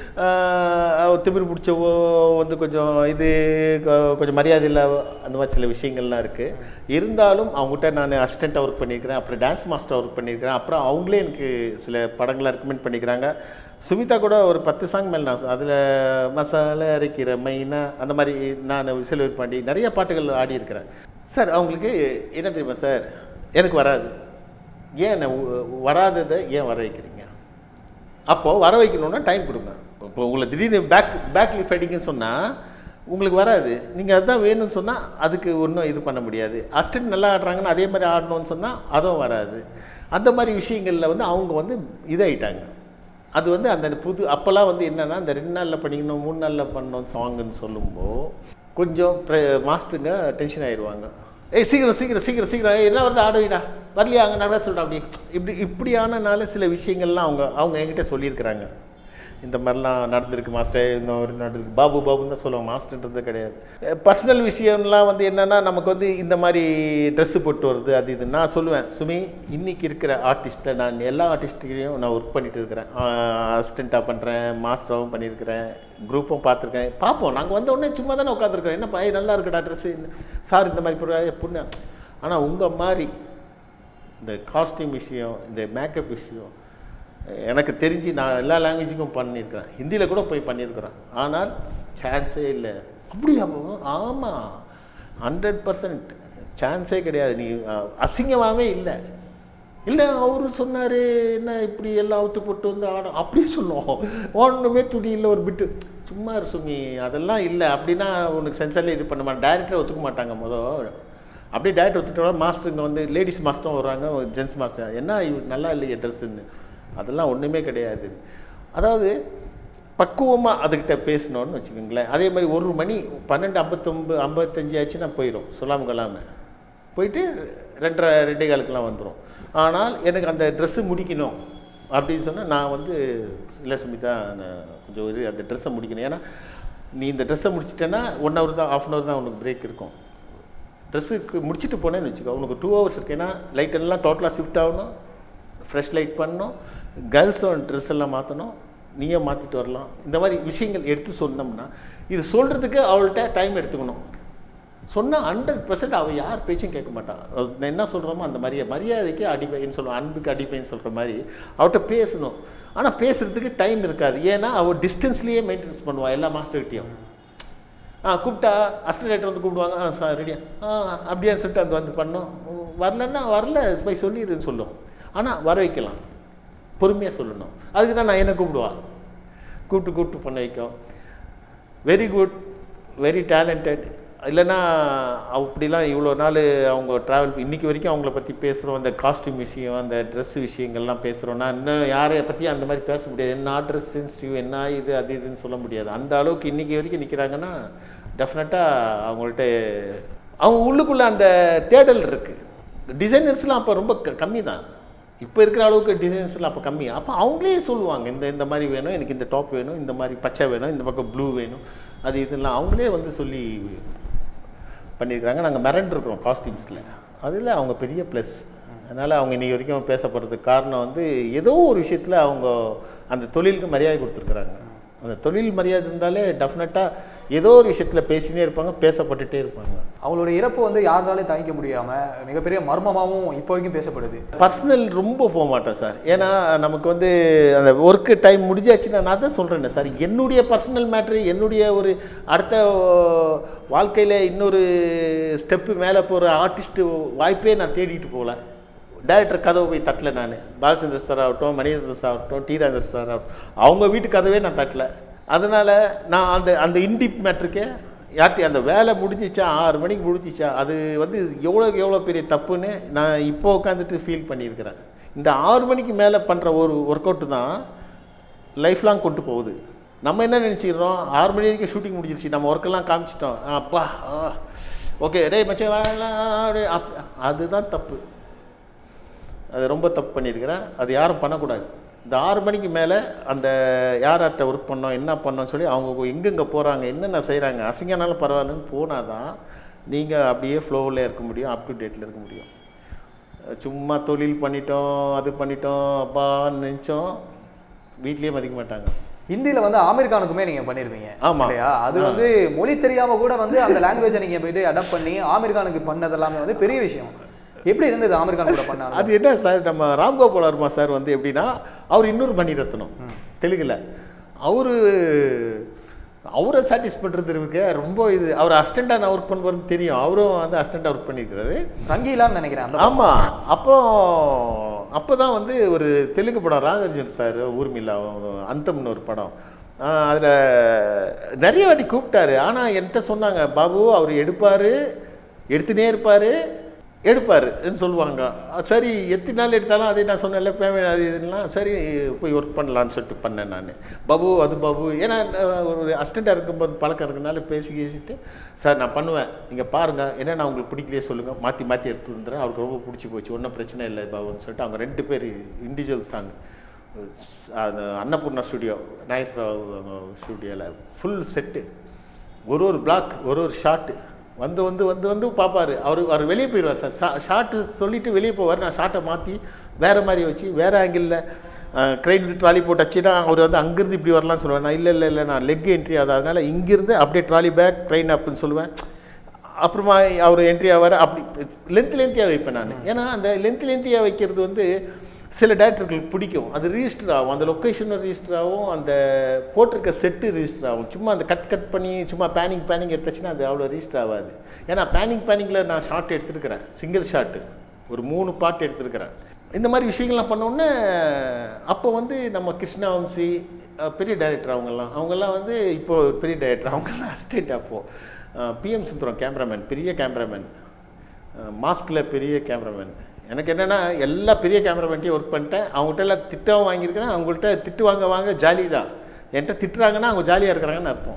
ஆஹ், திமிரு பிடிச்சவோ வந்து கொஞ்சம் இது கொ- கொஞ்சம் மரியாதை இல்லை அந்த மாதிரி சில விஷயங்கள்லாம் இருக்குது இருந்தாலும் அவங்ககிட்ட நான் அசிஸ்டண்ட்டாக ஒர்க் பண்ணியிருக்கிறேன் அப்புறம் டான்ஸ் மாஸ்டர் ஒர்க் பண்ணியிருக்கிறேன் அப்புறம் அவங்களே எனக்கு சில படங்களை ரெக்கமெண்ட் பண்ணிக்கிறாங்க சுமிதா கூட ஒரு பத்து சாங் மேலே நான் அதில் மசாலா அரைக்கிற மைனா அந்த மாதிரி நான் சிலுவர் பாண்டி நிறைய பாட்டுகள் ஆடி இருக்கிறேன் சார் அவங்களுக்கு என்ன தெரியுமா சார் எனக்கு வராது ஏன் என்னை உ- வராததை ஏன் வர வைக்கிறீங்க அப்போது வர வைக்கணுன்னா டைம் கொடுங்க இப்போ உங்களை திடீர்னு பேக் பேக் லிஃப்ட் அடிங்கன்னு சொன்னால் உங்களுக்கு வராது நீங்கள் அதுதான் வேணும்னு சொன்னால் அதுக்கு ஒன்றும் இது பண்ண முடியாது அசிஸ்டன்ட் நல்லா ஆடுறாங்கன்னு அதே மாதிரி ஆடணும்னு சொன்னால் அதுவும் வராது அந்த மாதிரி விஷயங்களில் வந்து அவங்க வந்து இதாயிட்டாங்க அது வந்து அந்த புது அப்போல்லாம் வந்து என்னென்னா அந்த ரெண்டு நாளில் பண்ணிக்கணும் மூணு நாளில் பண்ணணும் சாங்குன்னு சொல்லும்போது கொஞ்சம் மாஸ்டருங்க டென்ஷன் ஆயிடுவாங்க ஏய் சீக்கிரம் சீக்கிரம் சீக்கிரம் சீக்கிரம் ஏய், என்ன வருது ஆடுவீடா வரலையா அங்கே நட சொல்கிறா அப்படி இப்படி இப்படியானனால சில விஷயங்கள்லாம் அவங்க அவங்க என்கிட்ட சொல்லியிருக்கிறாங்க இந்த மாதிரிலாம் நடந்திருக்கு மாஸ்டர் இந்த ஒரு நடந்திருக்கு பாபு பாபுன்னு தான் சொல்லுவாங்க மாஸ்டர்ன்றது கிடையாது பர்சனல் விஷயம்லாம் வந்து என்னென்னா நமக்கு வந்து இந்த மாதிரி ட்ரெஸ்ஸு போட்டு வருது அது இது நான் சொல்லுவேன் சுமி இன்னைக்கு இருக்கிற ஆர்டிஸ்ட்டை நான் எல்லா ஆர்டிஸ்ட்டையும் நான் ஒர்க் பண்ணிட்டு இருக்கிறேன் அசிஸ்டண்ட்டாக பண்ணுறேன் மாஸ்டராகவும் பண்ணியிருக்கிறேன் குரூப்பும் பார்த்துருக்கேன் பார்ப்போம் நாங்கள் வந்த உடனே சும்மா தானே உட்காந்துருக்கோம் என்ன பையன் நல்லா இருக்குடா ட்ரெஸ்ஸு சார் இந்த மாதிரி போடுறா பொண்ணு ஆனால் உங்கள் மாதிரி இந்த காஸ்டியூம் விஷயம் இந்த மேக்கப் விஷயம் எனக்கு தெரிஞ்சு நான் எல்லா லாங்குவேஜுக்கும் பண்ணியிருக்கிறேன் ஹிந்தியில் கூட போய் பண்ணியிருக்கிறேன் ஆனால் சான்ஸே இல்லை அப்படியா ஆமாம் ஹண்ட்ரட் பர்சன்ட் சான்ஸே கிடையாது நீ அஹ், அசிங்கமாகவே இல்லை இல்லை அவரு சொன்னார் என்ன இப்படி எல்லாம் அவுத்து போட்டு வந்து ஆட அப்படியே சொல்லுவோம் ஒன்றுமே துணி இல்லை ஒரு பிட்டு சும்மா இரு சுமி அதெல்லாம் இல்லை அப்படின்னா உனக்கு சென்சரில் இது பண்ண மாட்டேன் டேரக்டரை ஒத்துக்க மாட்டாங்க மொதல் அப்படியே டேரக்டர் ஒத்துட்டோட மாஸ்டருங்க வந்து லேடிஸ் மாஸ்டரும் வர்றாங்க ஜென்ஸ் மாஸ்டர் என்ன இவ நல்லா இல்லையே ட்ரெஸ்ஸுன்னு அதெல்லாம் ஒன்றுமே கிடையாது அதாவது பக்குவமாக அதுக்கிட்ட பேசணும்னு வச்சுக்கோங்களேன் அதே மாதிரி ஒரு மணி பன்னெண்டு ஐம்பத்தொம்பது ஐம்பத்தஞ்சு ஆச்சுன்னா போயிடும் சொல்லாமல் கொள்ளாமல் போயிட்டு ரெண்டரை ரெண்டே காலுக்கெல்லாம் வந்துடும் ஆனால் எனக்கு அந்த ட்ரெஸ்ஸு முடிக்கணும் அப்படின்னு சொன்னால் நான் வந்து இல்லை சுமிதா நான் கொஞ்சம் ஒரு அந்த ட்ரெஸ்ஸை முடிக்கணும் ஏன்னா நீ இந்த ட்ரெஸ்ஸை முடிச்சிட்டேன்னா ஒன் ஹவர் தான் ஆஃப் அன் ஹவர் தான் உனக்கு பிரேக் இருக்கும் ட்ரெஸ்ஸுக்கு முடிச்சுட்டு போனேன்னு வச்சுக்கோ உனக்கு டூ ஹவர்ஸ் இருக்கு ஏன்னா லைட் எல்லாம் டோட்டலாக ஷிஃப்ட் ஆகணும் ஃப்ரெஷ் லைட் பண்ணணும் கேர்ள்ஸும் ட்ரெஸ் எல்லாம் மாற்றணும் நீயே மாற்றிட்டு வரலாம் இந்த மாதிரி விஷயங்கள் எடுத்து சொன்னோம்னா இது சொல்கிறதுக்கு அவள்கிட்ட டைம் எடுத்துக்கணும் சொன்னால் ஹண்ட்ரட் பர்சன்ட் அவள் யார் பேச்சும் கேட்க மாட்டான் அது நான் என்ன சொல்கிறோமோ அந்த மாதிரியே மரியாதைக்கு அடிப்பைன்னு சொல்லுவோம் அன்புக்கு அடிப்பைன்னு சொல்கிற மாதிரி அவட்ட பேசணும் ஆனால் பேசுகிறதுக்கு டைம் இருக்காது ஏன்னா அவள் டிஸ்டன்ஸ்லேயே மெயின்டெனன்ஸ் பண்ணுவாள் எல்லா மாஸ்டர்கிட்டையும் ஆ கூப்பிட்டா அசிஸ்டன்ட் வந்து கூப்பிடுவாங்க ஆ சார் ரெடியா ஆ அப்படியே சொல்லிட்டு அது வந்து பண்ணோம் வரலன்னா வரல போய் சொல்லிடுன்னு சொல்லும் ஆனால் வர வைக்கலாம் பொறுமையாக சொல்லணும் அதுக்கு தான் நான் என்ன கூப்பிடுவா கூப்பிட்டு கூப்பிட்டு பண்ண வைக்கும் வெரி குட் வெரி டேலண்டட் இல்லைன்னா அப்படிலாம் இவ்வளோ நாள் அவங்க ட்ராவல் இன்றைக்கி வரைக்கும் அவங்கள பற்றி பேசுகிறோம் அந்த காஸ்டியூம் விஷயம் அந்த ட்ரெஸ் விஷயங்கள்லாம் பேசுகிறோன்னா இன்னும் யாரை பற்றி அந்த மாதிரி பேச முடியாது என்ன ட்ரெஸ் சென்சிட்டிவ் என்ன இது அது இதுன்னு சொல்ல முடியாது அந்த அளவுக்கு இன்றைக்கி வரைக்கும் நிற்கிறாங்கன்னா டெஃபினட்டாக அவங்கள்ட்ட அவங்க உள்ளுக்குள்ளே அந்த தேடல் இருக்குது டிசைனர்ஸ்லாம் அப்போ ரொம்ப க கம்மி தான் இப்போ இருக்கிற அளவுக்கு டிசைன்ஸ்லாம் அப்போ கம்மி அப்போ அவங்களே சொல்லுவாங்க இந்த இந்த மாதிரி வேணும் எனக்கு இந்த டாப் வேணும் இந்த மாதிரி பச்சை வேணும் இந்த பக்கம் ப்ளூ வேணும் அது இதெல்லாம் அவங்களே வந்து சொல்லி பண்ணியிருக்கிறாங்க நாங்கள் மிரண்டிருக்கிறோம் காஸ்டியூம்ஸில் அதில் அவங்க பெரிய ப்ளஸ் அதனால் அவங்க இன்றைக்கி வரைக்கும் பேசப்படுறதுக்கு காரணம் வந்து ஏதோ ஒரு விஷயத்தில் அவங்க அந்த தொழிலுக்கு மரியாதை கொடுத்துருக்குறாங்க அந்த தொழில் மரியாதை இருந்தாலே டெஃபினட்டாக ஏதோ ஒரு விஷயத்தில் பேசினே இருப்பாங்க பேசப்பட்டுட்டே இருப்பாங்க அவங்களோட இறப்பு வந்து யாராலையும் தாங்கிக்க முடியாம மிகப்பெரிய மர்மமாகவும் இப்போ வரைக்கும் பேசப்படுது பர்சனல் ரொம்ப போக மாட்டேன் சார் ஏன்னா நமக்கு வந்து அந்த ஒர்க்கு டைம் முடிஞ்சாச்சுன்னா நான் தான் சொல்கிறேன் சார் என்னுடைய பர்சனல் மேட்ரு என்னுடைய ஒரு அடுத்த வாழ்க்கையில் இன்னொரு ஸ்டெப்பு மேலே போகிற ஆர்டிஸ்ட்டு வாய்ப்பே நான் தேடிட்டு போகல டேரக்டர் கதவை போய் தட்டல நான் பாலச்சந்தர் சார் ஆகட்டும் மணிகந்தர் சார் ஆகட்டும் டி ராஜேந்தர் சார் ஆகட்டும் அவங்க வீட்டு கதவே நான் தட்டல அதனால் நான் அந்த அந்த இன்டிப் மேட்ருக்கே யார்ட்டி அந்த வேலை முடிஞ்சிச்சா ஆறு மணிக்கு முடிஞ்சிச்சா அது வந்து எவ்வளோக்கு எவ்வளோ பெரிய தப்புன்னு நான் இப்போ உட்காந்துட்டு ஃபீல் பண்ணியிருக்கிறேன் இந்த ஆறு மணிக்கு மேலே பண்ணுற ஒரு ஒர்க் அவுட்டு தான் லைஃப் லாங் கொண்டு போகுது நம்ம என்ன நினச்சிக்கிறோம் ஆறு மணி வரைக்கும் ஷூட்டிங் முடிஞ்சிருச்சு நம்ம ஒர்க்கெல்லாம் காமிச்சிட்டோம் ஆ, அப்பா ஓகே டேய் மச்சான் வரலாம், அப்படியே அப் அதுதான் தப்பு அது ரொம்ப தப்பு பண்ணியிருக்கிறேன் அது யாரும் பண்ணக்கூடாது இந்த ஆறு மணிக்கு மேலே அந்த யார்கிட்ட ஒர்க் பண்ணோம் என்ன பண்ணோம்னு சொல்லி அவங்க எங்கெங்கே போகிறாங்க என்னென்ன செய்கிறாங்க அசிங்கனாலும் பரவாயில்லன்னு போனால் தான் நீங்கள் அப்படியே ஃப்ளோவில் இருக்க முடியும் அப் டு டேட்டில் இருக்க முடியும் சும்மா தொழில் பண்ணிட்டோம் அது பண்ணிட்டோம் அப்பான்னு நினச்சோம் வீட்லேயே மதிக்க மாட்டாங்க ஹிந்தியில வந்து ஆமீர்கானுக்குமே நீங்க பண்ணிருப்பீங்க ஆமா. இல்லையா அது வந்து மொழி தெரியாம கூட வந்து அந்த லாங்குவேஜை நீங்க போயிட்டு அடாப்ட் பண்ணி ஆமீர்கானுக்கு பண்ணது எல்லாமே வந்து பெரிய விஷயம் எப்படி இருந்தது ஆமீர்கான் கூட பண்ண அது என்ன சார் நம்ம ராம்கோபால் வர்மா சார் வந்து எப்படின்னா அவர் இன்னொரு மணிரத்னம் தெலுங்குல அவரு அவரை சாட்டிஸ் பண்ணுறது இருக்கு ரொம்ப இது அவர் அசிஸ்டண்டாக நான் ஒர்க் பண்ணுறது தெரியும் அவரும் வந்து அசிஸ்டண்டாக ஒர்க் பண்ணியிருக்கிறாரு ரங்கீலான்னு நினைக்கிறேன் அந்த ஆமாம் அப்புறம் அப்போ தான் வந்து ஒரு தெலுங்கு படம் ராகர்ஜன் சார் ஊர்மில்லா அந்தம்னு ஒரு படம் அதில் நிறைய வாட்டி கூப்பிட்டாரு ஆனால் என்கிட்ட சொன்னாங்க பாபு அவர் எடுப்பார் எடுத்துனே இருப்பார் எடுப்பாருன்னு சொல்லுவாங்க அஹ் சரி எத்தனை நாள் எடுத்தாலும் அதே நான் சொன்னேன்ல பேமெண்ட் அது இதுலாம் சரி போய் ஒர்க் பண்ணலான்னு சொல்லிட்டு பண்ணேன் நான் பாபு அது பாபு ஏன்னா அஹ், ஒரு அசிஸ்டண்ட்டாக இருக்கும்போது பழக்கம் இருக்கனால பேசி பேசிட்டு சார் நான் பண்ணுவேன் நீங்கள் பாருங்கள் என்ன நான் உங்களுக்கு பிடிக்கலையே சொல்லுங்கள் மாற்றி மாற்றி எடுத்து வந்துடுறேன் அவருக்கு ரொம்ப பிடிச்சி போச்சு ஒன்றும் பிரச்சனை இல்லை பாபுன்னு சொல்லிட்டு அவங்க ரெண்டு பேர் இண்டிவிஜுவல் சாங் அந்த அன்னபூர்ணா ஸ்டுடியோ நாகேஸ்வரராவ் ஸ்டுடியோவில் ஃபுல் செட்டு ஒரு ஒரு பிளாக் ஒரு ஒரு ஷாட்டு வந்து வந்து வந்து வந்து பார்ப்பாரு அவர் அவர் வெளியே போயிடுவார் சார் ஷார்ட்டு சொல்லிட்டு வெளியே போவார் நான் ஷார்ட்டை மாற்றி வேறு மாதிரி வச்சு வேறு ஆங்கிளில் க்ரெயின் ட்ராலி போட்டாச்சுன்னா அவர் வந்து அங்கேருந்து இப்படி வரலாம்னு சொல்லுவேன் நான் இல்லை இல்லை இல்லை நான் லெக் என்ட்ரி ஆகுது அதனால் இங்கேருந்து அப்படியே ட்ராலி பேக் ட்ரெயின் அப்புன்னு சொல்லுவேன் அப்புறமா அவர் என்ட்ரி ஆவார் அப்படி லென்த் லென்த்தியாக வைப்பேன் நான் ஏன்னா அந்த லென்த் லென்த்தியாக வைக்கிறது வந்து சில டேரக்டர்களுக்கு பிடிக்கும் அது ரிஜிஸ்டர் ஆகும் அந்த லொக்கேஷனும் ரிஜிஸ்டர் ஆகும் அந்த போட்டிருக்க செட்டு ரிஜிஸ்டர் ஆகும் சும்மா அந்த கட் கட் பண்ணி சும்மா பேனிங் பேனிங் எடுத்துச்சுன்னா அது அவ்வளோ ரிஜிஸ்டர் ஆகாது ஏன்னா பேனிங் பேனிங்கில் நான் ஷார்ட் எடுத்துருக்கிறேன் சிங்கிள் ஷாட்டு ஒரு மூணு பாட்டு எடுத்துருக்கிறேன் இந்த மாதிரி விஷயங்கள்லாம் பண்ணோன்னே அப்போ வந்து நம்ம கிருஷ்ணவம்சி அஹ், பெரிய டைரக்டர் அவங்கெல்லாம் அவங்கெல்லாம் வந்து இப்போ பெரிய டைரக்டர் அவங்கெல்லாம் அசிஸ்டன்ட் அப்போது பிஎம் சுந்தரம் கேமராமேன் பெரிய கேமராமேன் மாஸ்கில் பெரிய கேமராமேன் எனக்கு என்னென்னா எல்லா பெரிய கேமராமேன்ட்டையும் ஒர்க் பண்ணிட்டேன் அவங்ககிட்ட எல்லாம் திட்டவும் வாங்கியிருக்கிறேன் அவங்கள்ட்ட திட்டு வாங்க வாங்க ஜாலி தான் என்கிட்ட திட்டுறாங்கன்னா அவங்க ஜாலியாக இருக்கிறாங்கன்னு அர்த்தம்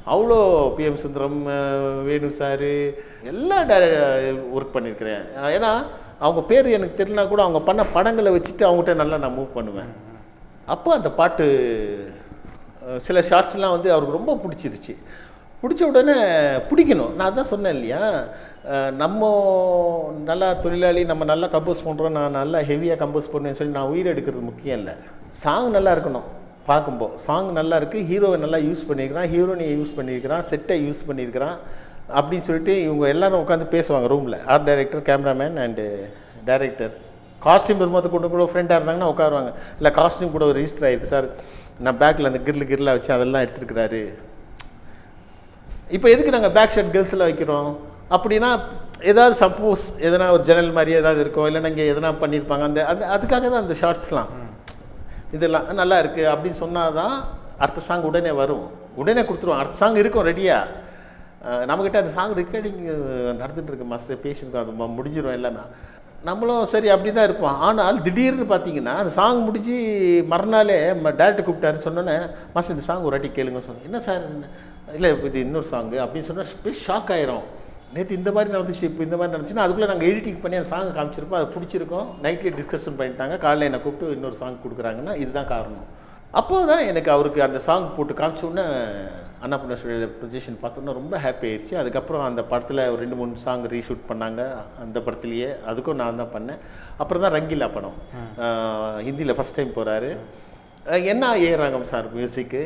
அவ்வளோ பிஎம் சுந்தரம் அஹ், வேணு சார் எல்லா ஒர்க் பண்ணியிருக்கிறேன் ஏன்னா அவங்க பேர் எனக்கு தெரியலனா கூட அவங்க பண்ண படங்களை வச்சுட்டு அவங்ககிட்ட நல்லா நான் மூவ் பண்ணுவேன் அப்போ அந்த பாட்டு அஹ், சில ஷார்ட்ஸ்லாம் வந்து அவருக்கு ரொம்ப பிடிச்சிருச்சு பிடிச்ச உடனே பிடிக்கணும் நான் அதான் சொன்னேன் இல்லையா அஹ், நம்ம நல்லா தொழிலாளி நம்ம நல்லா கம்போஸ் பண்ணுறோம் நான் நல்லா ஹெவியாக கம்போஸ் பண்ணுவேன்னு சொல்லி நான் உயிர் எடுக்கிறது முக்கியம் இல்லை சாங் நல்லா இருக்கணும் பார்க்கும்போது சாங் நல்லா இருக்குது ஹீரோவை நல்லா யூஸ் பண்ணியிருக்கிறான் ஹீரோனியை யூஸ் பண்ணியிருக்கிறான் செட்டை யூஸ் பண்ணியிருக்கிறான் அப்படின்னு சொல்லிட்டு இவங்க எல்லாரும் உட்காந்து பேசுவாங்க ரூமில் art director cameraman and director costume வரும்போது கொண்டு கூட ஃப்ரெண்டாக இருந்தாங்கன்னா உட்காருவாங்க இல்லை காஸ்டியூம் கூட ஒரு ரிஜிஸ்டர் ஆயிருக்கு சார் நான் பேக்கில் அந்த கிரில் கிரிலாக வச்சு அதெல்லாம் எடுத்துருக்கிறாரு இப்போ எதுக்கு நாங்கள் பேக் ஷர்ட் கேர்ள்ஸில் வைக்கிறோம் அப்படின்னா ஏதாவது சப்போஸ் எதனா ஒரு ஜன்னல் மாதிரி ஏதாவது இருக்கும் இல்லைன்னா இங்கே எதனா பண்ணியிருப்பாங்க அந்த அந்த அதுக்காக தான் அந்த ஷார்ட்ஸ்லாம் இதெல்லாம் நல்லா இருக்குது அப்படின்னு சொன்னால் தான் அடுத்த சாங் உடனே வரும் உடனே கொடுத்துருவோம் அடுத்த சாங் இருக்கும் ரெடியாக நம்மக்கிட்ட அந்த சாங் ரெக்கார்டிங் நடந்துட்டு இருக்கு மாஸ்டர் பேசியிருக்கோம் அது ம- முடிஞ்சிரும் எல்லாமே நம்மளும் சரி அப்படி தான் இருப்போம் ஆனால் திடீர்னு பார்த்தீங்கன்னா அந்த சாங் முடிஞ்சு மறுநாளே டேரக்டர் கூப்பிட்டாருன்னு சொன்னோன்னே மாஸ்டர் இந்த சாங் ஒரு வாட்டி கேளுங்க சொன்னேன் என்ன சார் இல்லை இது இன்னொரு சாங்கு அப்படின்னு சொன்னால் ஷாக் ஆயிரும் நேற்று இந்த மாதிரி நடந்துச்சு இப்போ இந்த மாதிரி நடந்துச்சுன்னா அதுக்குள்ளே நாங்கள் எடிட்டிங் பண்ணி அந்த சாங்கை காமிச்சிருப்போம் அது பிடிச்சிருக்கோம் நைட்லேயே டிஸ்கஷன் பண்ணிட்டாங்க காலையில் என்னை கூப்பிட்டு இன்னொரு சாங் கொடுக்குறாங்கன்னா இதுதான் காரணம் அப்போ தான் எனக்கு அவருக்கு அந்த சாங் போட்டு காமிச்ச உடனே அண்ணா புண்ணேஸ்வரியில் ப்ரொஜெக்ஷன் பார்த்தோன்னா ரொம்ப ஹாப்பி ஆயிடுச்சு அதுக்கப்புறம் அந்த படத்தில் ஒரு ரெண்டு மூணு சாங் ரீஷூட் பண்ணாங்க அந்த படத்துலேயே அதுக்கும் நான் தான் பண்ணேன் அப்புறம் தான் ரங்கீலா படம் ஹிந்தியில் ஃபஸ்ட் டைம் போகிறாரு என்ன ஏ ராகம் சார் மியூசிக்கு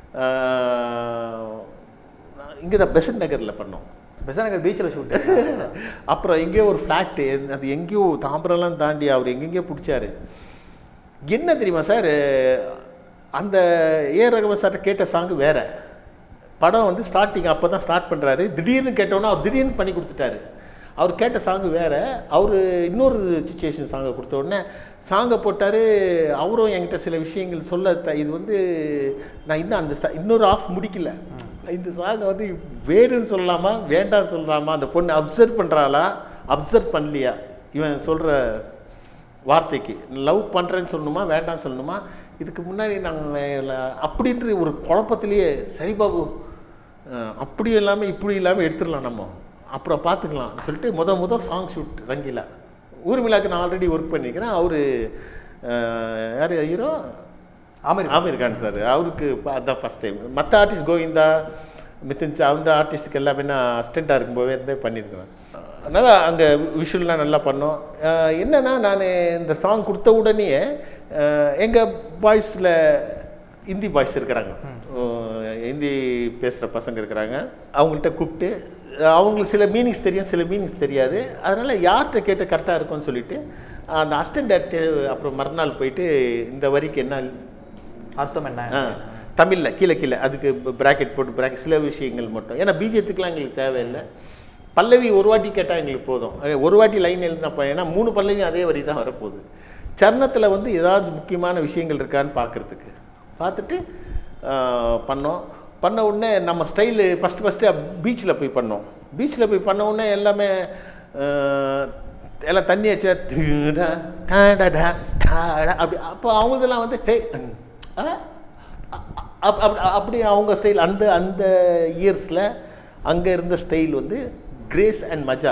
இங்கே தான் பெசன்ட் நகரில் பண்ணோம் பெசநகர் பீச்சில் ஷூட் அப்புறம் எங்கேயோ ஒரு ஃப்ளாட்டு அது எங்கேயோ தாம்பரம்லாம் தாண்டி அவர் எங்கெங்கேயோ பிடிச்சாரு என்ன தெரியுமா சார் அந்த ஏ ரகுவன் சார்ட்ட கேட்ட சாங் வேற படம் வந்து ஸ்டார்டிங் அப்போ தான் ஸ்டார்ட் பண்ணுறாரு திடீர்னு கேட்டோன்னா அவர் திடீர்னு பண்ணி கொடுத்துட்டாரு அவர் கேட்ட சாங்கு வேற அவர் இன்னொரு சுச்சுவேஷன் சாங்கை கொடுத்த உடனே சாங்கை போட்டார் அவரும் என்கிட்ட சில விஷயங்கள் சொல்ல த- இது வந்து நான் இன்னும் அந்த sa- இன்னொரு ஆஃப் முடிக்கல இந்த சாங்கை வந்து வேணும்னு சொல்லலாமா வேண்டாம்னு சொல்லலாமா அந்த பொண்ணு அப்சர்வ் பண்ணுறாளா அப்சர்வ் பண்ணலையா இவன் சொல்கிற வார்த்தைக்கு லவ் பண்ணுறேன்னு சொல்லணுமா வேண்டாம்னு சொல்லணுமா இதுக்கு முன்னாடி நாங்கள் அப்படின்ற ஒரு குழப்பத்திலேயே சரி பாபு அஹ், அப்படி இல்லாமல் இப்படி இல்லாமல் எடுத்துடலாம் நம்ம அப்புறம் பார்த்துக்கலாம் சொல்லிட்டு முத முத சாங் ஷூட் ரங்கீலா ஊர்மிளாக்கு நான் ஆல்ரெடி ஒர்க் பண்ணியிருக்கிறேன் அவர் யார் ஹீரோ ஆமாம் ஆமீர் கான் சார் அவருக்கு ப- அதான் ஃபஸ்ட் டைம் மற்ற ஆர்டிஸ்ட் கோவிந்தா மித்தின் சா- அந்த ஆர்டிஸ்ட்டுக்கு எல்லாமே நான் அசிஸ்டண்ட்டாக இருக்கும்போதே இருந்தே பண்ணியிருக்கிறேன் அதனால் அங்கே விஷுவல்லாம் நல்லா பண்ணோம் அஹ் என்னன்னா நான் இந்த சாங் கொடுத்த உடனே எங்கள் பாய்ஸில் ஹிந்தி பாய்ஸ் இருக்கிறாங்க அஹ் ஹிந்தி பேசுகிற பசங்க இருக்கிறாங்க அவங்கள்ட்ட கூப்பிட்டு அஹ் அவங்களுக்கு சில மீனிங்ஸ் தெரியும் சில மீனிங்ஸ் தெரியாது அதனால் யார்கிட்ட கேட்டு கரெக்டாக இருக்கும்னு சொல்லிட்டு அந்த அசிஸ்டன்ட் டேரக்டர் அப்புறம் மறுநாள் போயிட்டு இந்த வரிக்கு என்ன அர்த்தம் என்ன ஆ தமிழில் கீழே கீழே அதுக்கு பிராக்கெட் போட்டு பிராக்கெட் சில விஷயங்கள் மட்டும் ஏன்னா பிஜேத்துக்குலாம் எங்களுக்கு தேவையில்லை பல்லவி ஒரு வாட்டி கேட்டால் எங்களுக்கு போதும் அஹ் ஒரு வாட்டி லைன் எழுதினா போய் ஏன்னா மூணு பல்லவி அதே வரி தான் வரப்போகுது சரணத்தில் வந்து ஏதாவது முக்கியமான விஷயங்கள் இருக்கான்னு பார்க்குறதுக்கு பார்த்துட்டு ஆ, பண்ணோம் பண்ண உடனே நம்ம ஸ்டைலு ஃபஸ்ட்டு ஃபஸ்ட்டு பீச்சில் போய் பண்ணோம் பீச்சில் போய் பண்ண உடனே எல்லாமே ஆ, எல்லாம் தண்ணி அடிச்சா திருடா, டாடடா, டாடா, அப்படி அப்போ அவங்க இதெல்லாம் வந்து ஹே ஆ, அப்- அப்- அப்படி அவங்க ஸ்டைல் அந்த அந்த இயர்ஸில் அங்கே இருந்த ஸ்டைல் வந்து கிரேஸ் அண்ட் மஜா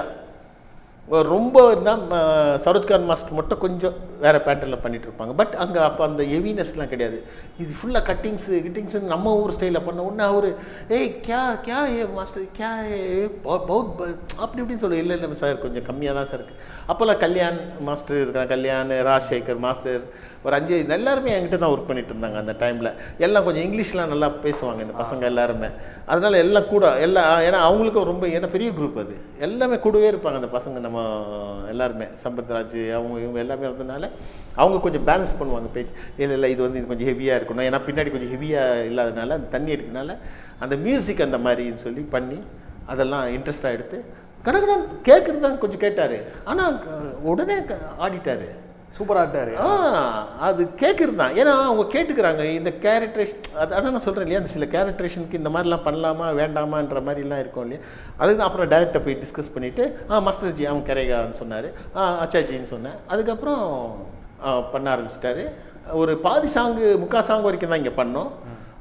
ரொம்ப இருந்தால் சரோஜ்கான் மாஸ்டர் மட்டும் கொஞ்சம் வேறு பேட்டர்னில் பண்ணிட்டு இருப்பாங்க பட் அங்கே அப்போ அந்த ஹெவினஸ்லாம் கிடையாது இது ஃபுல்லாக கட்டிங்ஸு கிட்டிங்ஸு நம்ம ஊர் ஸ்டைலில் பண்ண உடனே அவர் ஏய் கியா கியா ஏ மாஸ்டர் கியா ஏ பௌத் ப-" அப்படி இப்படின்னு சொல்லு இல்லை இல்லை சார் கொஞ்சம் கம்மியாக தான் சார் இருக்குது அப்போல்லாம் கல்யாண் மாஸ்டர் இருக்கிறாங்க கல்யாண் ராஜசேகர் மாஸ்டர் ஒரு அஞ்சு எல்லாருமே என்கிட்ட தான் ஒர்க் பண்ணிட்டு இருந்தாங்க அந்த டைமில் எல்லாம் கொஞ்சம் இங்கிலீஷ்லாம் நல்லா பேசுவாங்க இந்த பசங்க எல்லாருமே அதனால எல்லாம் கூட எல்லாம் ஏன்னா அவங்களுக்கும் ரொம்ப ஏன்னா பெரிய குரூப் அது எல்லாமே கூடவே இருப்பாங்க அந்த பசங்க நம்ம எல்லாருமே சம்பத்ராஜ் அவங்க இவங்க எல்லாமே இருந்ததுனால அவங்க கொஞ்சம் பேலன்ஸ் பண்ணுவாங்க பேச்சு இல்லை இல்லை இது வந்து இது கொஞ்சம் ஹெவியாக இருக்கணும் ஏன்னா பின்னாடி கொஞ்சம் ஹெவியாக இல்லாதனால அந்த தண்ணி எடுக்கனால அந்த மியூசிக் அந்த மாதிரின்னு சொல்லி பண்ணி அதெல்லாம் இன்ட்ரெஸ்டாக எடுத்து கடகடன் கேட்குறது தான் கொஞ்சம் கேட்டார் ஆனால் உடனே க- ஆடிட்டாரு சூப்பர் ஆக்டர் ஆ அது கேட்குறது தான் ஏன்னா அவங்க கேட்டுக்கிறாங்க இந்த கேரக்டரேஷன் அது அதான் நான் சொல்கிறேன் இல்லையா அந்த சில கேரக்டரேஷனுக்கு இந்த மாதிரிலாம் பண்ணலாமா வேண்டாமான்ற மாதிரிலாம் இருக்கும் இல்லையா அதுக்கு தான் அப்புறம் டேரக்டர் போய் டிஸ்கஸ் பண்ணிவிட்டு ஆ மாஸ்டர் ஜி அவன் கரேகான்னு சொன்னார் ஆ அச்சாஜின்னு சொன்னேன் அதுக்கப்புறம் ஆ, பண்ண ஆரம்பிச்சிட்டாரு ஒரு பாதி சாங்கு முக்கா சாங் வரைக்கும் தான் இங்கே பண்ணோம்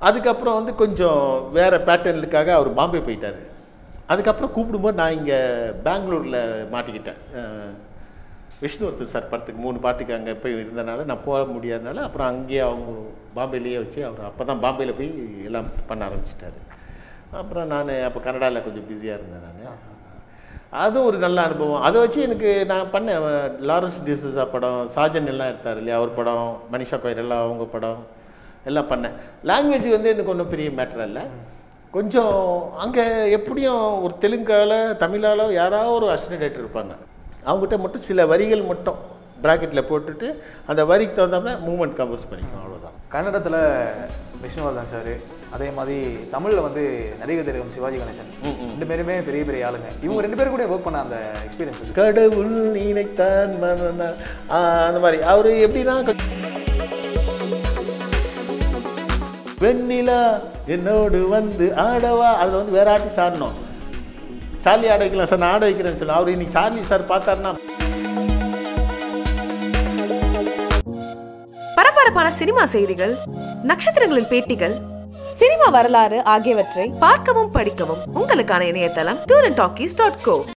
அதுக்கப்புறம் வந்து கொஞ்சம் வேறு பேட்டர்னுக்காக அவர் பாம்பே போயிட்டார் அதுக்கப்புறம் கூப்பிடும்போது நான் இங்கே பெங்களூரில் மாட்டிக்கிட்டேன் அஹ், விஷ்ணுவர்தன் சார் படத்துக்கு மூணு பாட்டுக்கு அங்கே போய் இருந்தனால நான் போக முடியாதனால அப்புறம் அங்கேயே அவங்க பாம்பேலேயே வச்சு அவர் அப்போ தான் பாம்பேயில் போய் எல்லாம் பண்ண ஆரம்பிச்சிட்டாரு அப்புறம் நான் அப்போ கனடாவில் கொஞ்சம் பிஸியாக இருந்தேன் நான் அது ஒரு நல்ல அனுபவம் அதை வச்சு எனக்கு நான் பண்ணேன் அவன் லாரன்ஸ் டிசஸா படம் சாஜன் எல்லாம் எடுத்தார் இல்லையா அவர் படம் மனிஷா கோயர் எல்லாம் அவங்க படம் எல்லாம் பண்ணேன் லாங்குவேஜ் வந்து எனக்கு ஒன்றும் பெரிய மேட்டர் இல்லை கொஞ்சம் அங்கே எப்படியும் ஒரு தெலுங்கால தமிழால யாராவது ஒரு அசிஸ்டன்ட் இருப்பாங்க அவங்ககிட்ட மட்டும் சில வரிகள் மட்டும் ப்ராக்கெட்டில் போட்டுட்டு அந்த வரிக்கு தகுந்தாப்புல மூமெண்ட் கம்போஸ் பண்ணிக்கணும் அவ்வளோதான் கன்னடத்தில் விஷ்ணுவர்தன் சார் அதே மாதிரி தமிழில் வந்து நடிகர் திலகம் சிவாஜி கணேசன் ம், ம். ரெண்டு பேருமே பெரிய பெரிய ஆளுங்க இவங்க ரெண்டு பேரும் கூட ஒர்க் பண்ண அந்த எக்ஸ்பீரியன்ஸ் இருக்கு கடவுள் நினைத்தான் மனநா ஆ, அந்த மாதிரி அவர் எப்படின்னா கொஞ்சம் வெண்ணிலா என்னோடு வந்து ஆடவா அதில் வந்து வேற ஆர்டிஸ்ட் ஆடணும் சார்லி ஆட வைக்கலாம் சார் நான் ஆட வைக்கிறேன்னு சொல்லி அவர் இன்னைக்கு சார்லி சார் பார்த்தாருன்னா பரபரப்பான சினிமா செய்திகள் நட்சத்திரங்களின் பேட்டிகள் சினிமா வரலாறு ஆகியவற்றை பார்க்கவும் படிக்கவும் உங்களுக்கான இணையதளம் tour and talkies dot go